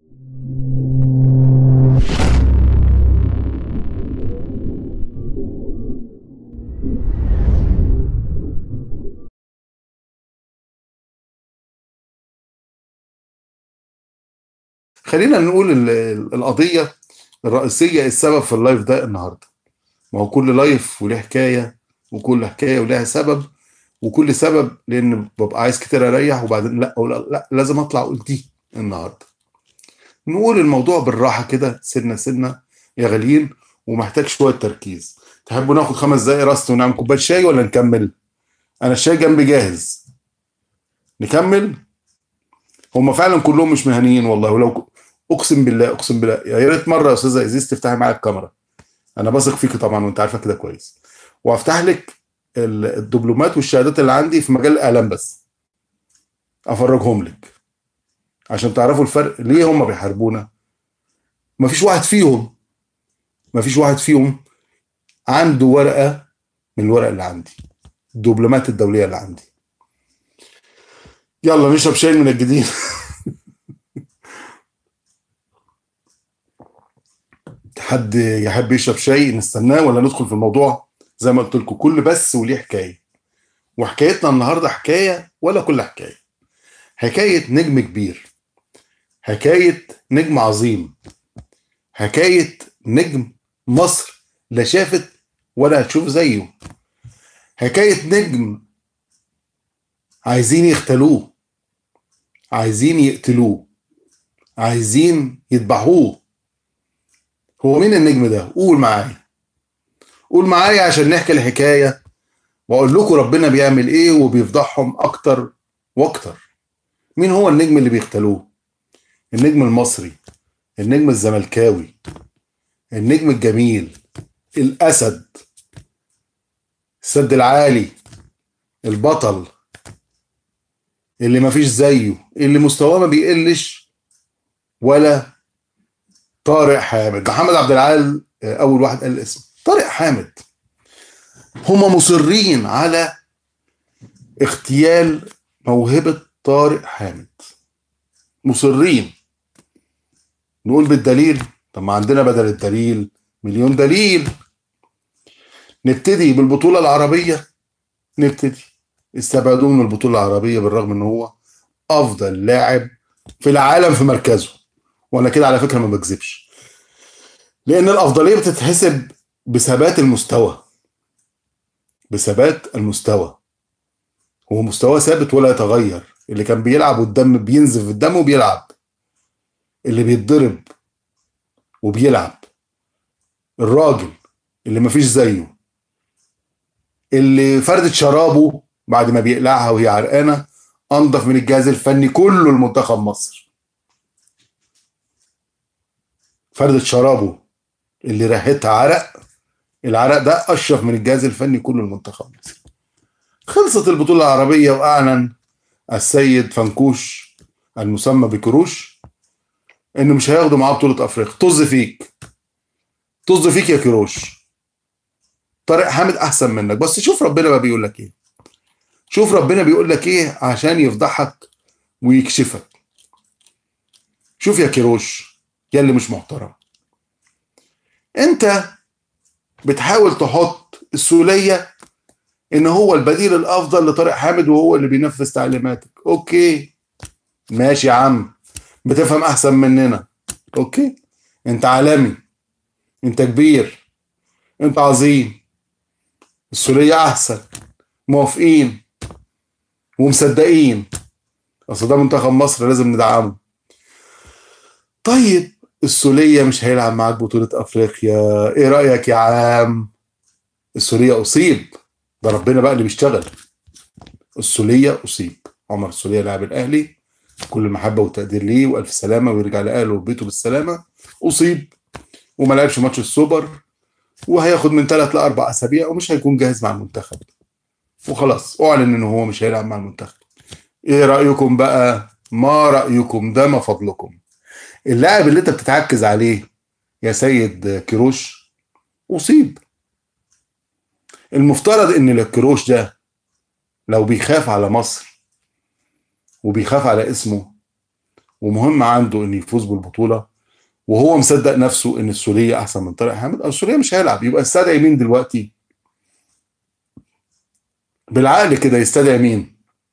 خلينا نقول ال- ال- القضيه الرئيسيه السبب في اللايف ده النهارده ما هو كل لايف وليه حكايه وكل حكايه ولها سبب وكل سبب لان ببقى عايز كتير اريح وبعدين لا أقول لا لازم اطلع اقول دي النهارده نقول الموضوع بالراحه كده سنه سنه يا غاليين ومحتاج شويه تركيز تحبوا ناخد خمس دقايق راست ونعمل كوبايه شاي ولا نكمل انا الشاي جنبي جاهز نكمل هم فعلا كلهم مش مهنيين والله ولو ك- اقسم بالله اقسم بالله يا ريت مره يا استاذه ازيز تفتحي معايا الكاميرا انا بثق فيكي طبعا وانت عارفه كده كويس وافتح لك ال- الدبلومات والشهادات اللي عندي في مجال الاعلام بس افرجهم لك عشان تعرفوا الفرق ليه هم بيحاربونا مفيش واحد فيهم مفيش واحد فيهم عنده ورقه من الورق اللي عندي الدبلومات الدوليه اللي عندي يلا نشرب شاي من الجديد حد يحب يشرب شاي نستناه ولا ندخل في الموضوع زي ما قلت لكم كل بس وليه حكايه وحكايتنا النهارده حكايه ولا كل حكايه حكايه نجم كبير حكايه نجم عظيم حكايه نجم مصر لا شافت ولا هتشوف زيه حكايه نجم عايزين يختلوه عايزين يقتلوه عايزين يذبحوه هو مين النجم ده قول معايا قول معايا عشان نحكي الحكايه واقول لكم ربنا بيعمل ايه وبيفضحهم اكتر واكتر مين هو النجم اللي بيختلوه النجم المصري النجم الزملكاوي النجم الجميل الاسد السد العالي البطل اللي مفيش زيه اللي مستواه ما بيقلش ولا طارق حامد محمد عبد العال آه، اول واحد قال الاسم طارق حامد هم مصرين على اغتيال موهبة طارق حامد مصرين نقول بالدليل طب ما عندنا بدل الدليل مليون دليل نبتدي بالبطولة العربية نبتدي استبعدوه من البطولة العربية بالرغم ان هو افضل لاعب في العالم في مركزه وانا كده على فكرة ما بكذبش لان الافضلية بتتحسب بثبات المستوى بثبات المستوى هو مستواه ثابت ولا يتغير اللي كان بيلعب والدم بينزف في الدم وبيلعب اللي بيتضرب وبيلعب الراجل اللي مفيش زيه اللي فردة شرابه بعد ما بيقلعها وهي عرقانة أنضف من الجهاز الفني كله لمنتخب مصر فردة شرابه اللي ريحتها عرق العرق ده أشرف من الجهاز الفني كله لمنتخب مصر خلصت البطولة العربية وأعلن السيد فنكوش المسمى بكروش إنه مش هياخدوا معاه بطولة أفريقيا طز فيك طز فيك يا كروش طارق حامد أحسن منك بس شوف ربنا بقى بيقول لك إيه شوف ربنا بيقول لك إيه عشان يفضحك ويكشفك شوف يا كروش يا اللي مش محترم انت بتحاول تحط السوليه ان هو البديل الافضل لطارق حامد وهو اللي بينفذ تعليماتك اوكي ماشي يا عم بتفهم احسن مننا اوكي انت عالمي انت كبير انت عظيم السوليه احسن موافقين ومصدقين اصل ده منتخب مصر لازم ندعمه طيب السولية مش هيلعب معاك بطولة أفريقيا إيه رأيك يا عام السولية أصيب ده ربنا بقى اللي بيشتغل السولية أصيب عمر السولية لاعب الأهلي كل المحبة والتقدير ليه وألف سلامة ويرجع لأهله وبيته بالسلامة أصيب وما لعبش ماتش السوبر وهياخد من ثلاث لأربع أسابيع ومش هيكون جاهز مع المنتخب وخلاص أعلن إن هو مش هيلعب مع المنتخب إيه رأيكم بقى ما رأيكم ده ما فضلكم اللاعب اللي انت بتتعكز عليه يا سيد كيروش اصيب المفترض ان الكيروش ده لو بيخاف على مصر وبيخاف على اسمه ومهم عنده انه يفوز بالبطوله وهو مصدق نفسه ان السوليه احسن من طارق حامد السوليه مش هيلعب يبقى استدعي مين دلوقتي بالعقل كده يستدعي مين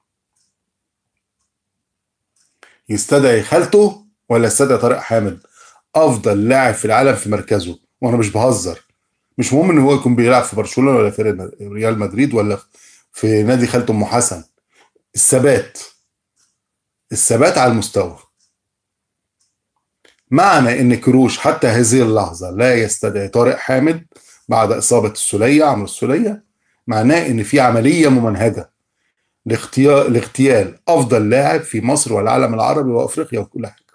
يستدعي خالته ولا يستدعي طارق حامد افضل لاعب في العالم في مركزه وانا مش بهزر مش مهم ان هو يكون بيلعب في برشلونه ولا في ريال مدريد ولا في نادي خالته ام حسن الثبات الثبات على المستوى معنى ان كروش حتى هذه اللحظه لا يستدعي طارق حامد بعد اصابه السوليه عمرو السوليه معناه ان في عمليه ممنهجه لاختيار لاغتيال افضل لاعب في مصر والعالم العربي وافريقيا وكل حاجه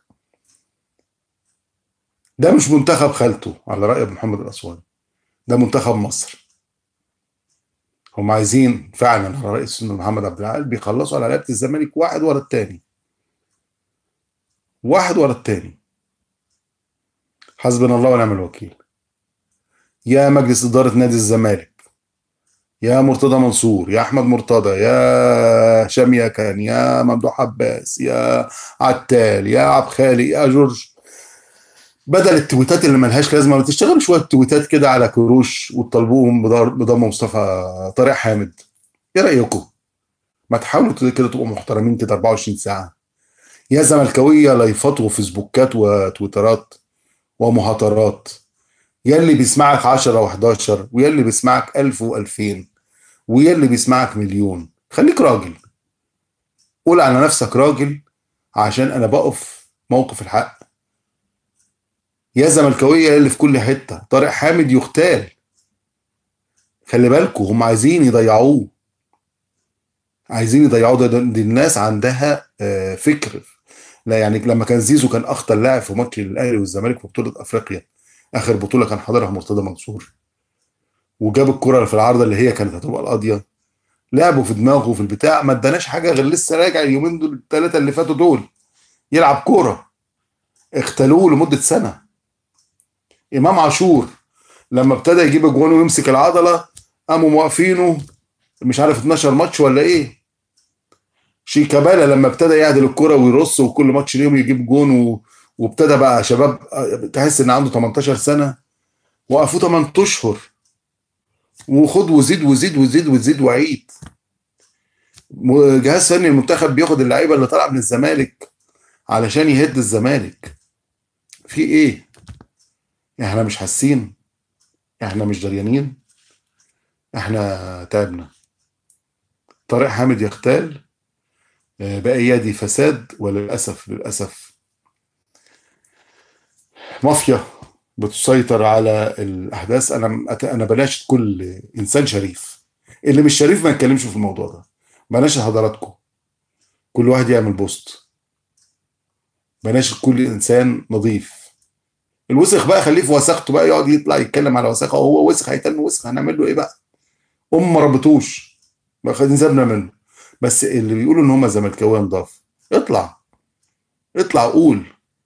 ده مش منتخب خالته على راي محمد الاسواني ده منتخب مصر هم عايزين فعلا على راي السنة محمد عبد العال بيخلصوا على لعيبه الزمالك واحد ورا التاني واحد ورا التاني حسبنا الله ونعم الوكيل يا مجلس اداره نادي الزمالك يا مرتضى منصور يا احمد مرتضى يا هشام يكن يا ممدوح عباس يا عتال يا عبد خالق يا جورج بدل التويتات اللي ملهاش لازمه ما تشتغلوا شويه تويتات كده على كروش وتطالبوهم بضم مصطفى طارق حامد ايه رايكم؟ ما تحاولوا كده تبقوا محترمين كده 24 ساعه يا زملكاويه لايفات وفيسبوكات وتويترات ومهاترات يا اللي بيسمعك 10 و11 ويا اللي بيسمعك 1000 و2000 ويا اللي بيسمعك مليون خليك راجل قول على نفسك راجل عشان انا بقف موقف الحق يا زملكاويه اللي في كل حته طارق حامد يغتال خلي بالكم هم عايزين يضيعوه عايزين يضيعوه ده, دي الناس عندها فكر لا يعني لما كان زيزو كان اخطر لاعب في ماتش الاهلي والزمالك في بطوله افريقيا اخر بطوله كان حاضرها مرتضى منصور وجاب الكره في العارضه اللي هي كانت هتبقى القاضيه لعبوا في دماغه في البتاع ما اداناش حاجه غير لسه راجع اليومين دول الثلاثه اللي فاتوا دول يلعب كوره اختلوه لمده سنه امام عاشور لما ابتدى يجيب اجوان ويمسك العضله قاموا موقفينه مش عارف 12 ماتش ولا ايه شيكابالا لما ابتدى يعدل الكرة ويرص وكل ماتش ليهم يجيب جون و... وابتدى بقى شباب تحس ان عنده 18 سنه وقفوه 8 اشهر وخد وزيد وزيد وزيد وزيد وعيد جهاز فني المنتخب بياخد اللعيبه اللي طالعه من الزمالك علشان يهد الزمالك في ايه احنا مش حاسين احنا مش دريانين احنا تعبنا طارق حامد يغتال بقى يدي فساد وللاسف للاسف مافيا بتسيطر على الاحداث انا انا بناشد كل انسان شريف اللي مش شريف ما يتكلمش في الموضوع ده بناشد حضراتكم كل واحد يعمل بوست بناشد كل انسان نظيف الوسخ بقى خليه في وساخته بقى يقعد يطلع يتكلم على وساخه هو وسخ هيتم وسخ هنعمل له ايه بقى ام ما ربطوش بقى خدين سابنا منه بس اللي بيقولوا ان هم زملكاويه نضاف اطلع اطلع قول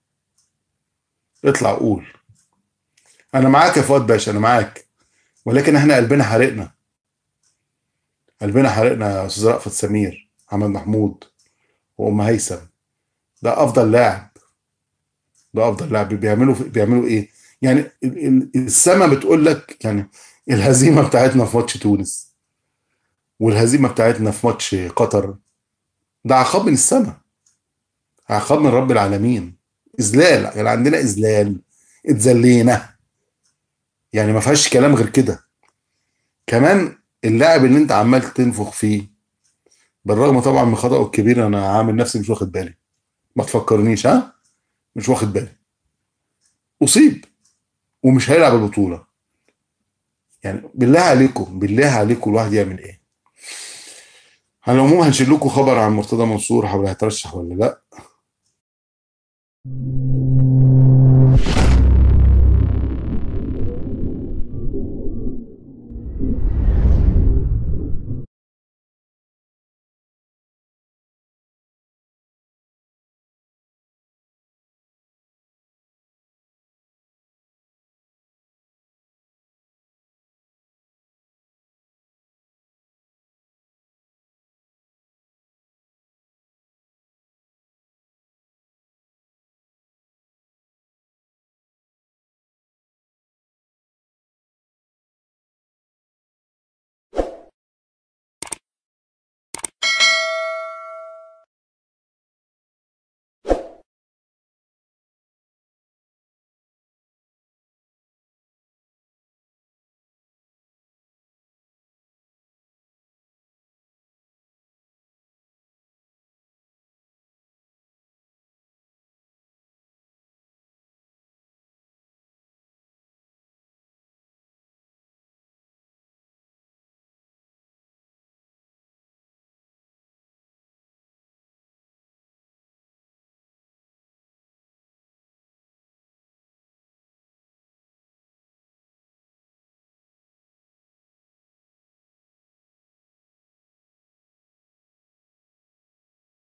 اطلع قول انا معاك يا فؤاد باشا انا معاك ولكن احنا قلبنا حرقنا قلبنا حرقنا يا استاذ رأفت سمير محمد محمود وام هيثم ده افضل لاعب ده افضل لاعب بيعملوا بيعملوا ايه يعني السما بتقول لك يعني الهزيمه بتاعتنا في ماتش تونس والهزيمه بتاعتنا في ماتش قطر ده عقاب من السماء عقاب من رب العالمين اذلال يعني عندنا اذلال اتذلينا يعني ما فيهاش كلام غير كده كمان اللاعب اللي انت عمال تنفخ فيه بالرغم طبعا من خطأه الكبير انا عامل نفسي مش واخد بالي ما تفكرنيش ها مش واخد بالي اصيب ومش هيلعب البطوله يعني بالله عليكم بالله عليكم الواحد يعمل ايه على العموم هنشيل لكم خبر عن مرتضى منصور حول هيترشح ولا لا